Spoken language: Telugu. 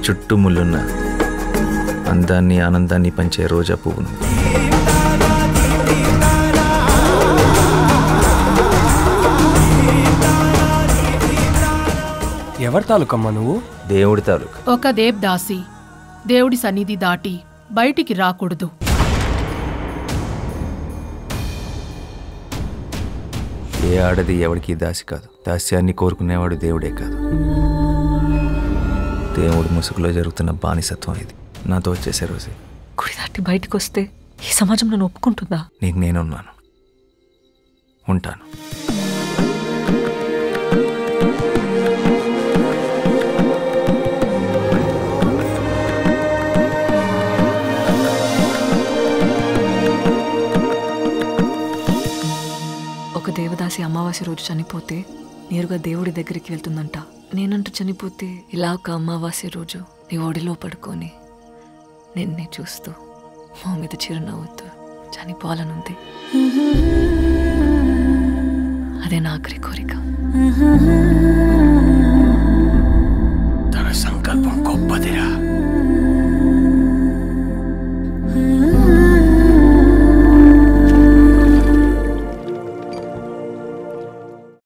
చుట్టూ ముళ్ళున్న అందాన్ని ఆనందాన్ని పంచే రోజా పువ్వును ఎవరి తాలూకమ్మా నువ్వు దేవుడి తాలూకా ఒక దేబ్దాసి దేవుడి సన్నిధి దాటి బయటికి రాకూడదు ఏ ఆడది ఎవడికి దాసి కాదు దాస్యాన్ని కోరుకునేవాడు దేవుడే కాదు దేవుడు ముసుగులో జరుగుతున్న బానిసత్వం ఇది నాతో వచ్చేసే రోజే గుడి దాటి బయటకు వస్తే ఈ సమాజం నన్ను ఒప్పుకుంటుందా నీకు నేనున్నాను ఉంటాను ఒక దేవదాసి అమావాస్య రోజు చనిపోతే నేరుగా దేవుడి దగ్గరికి వెళ్తుందంట నేనంటూ చనిపోతే ఇలా ఒక అమావాస్య రోజు నీ ఒడిలో పడుకొని నిన్నే చూస్తూ మా మీద చిరునవ్వుతూ చనిపోవాలనుంది అదే నా ఆఖరి కోరిక తన సంకల్పం గొప్పదిరా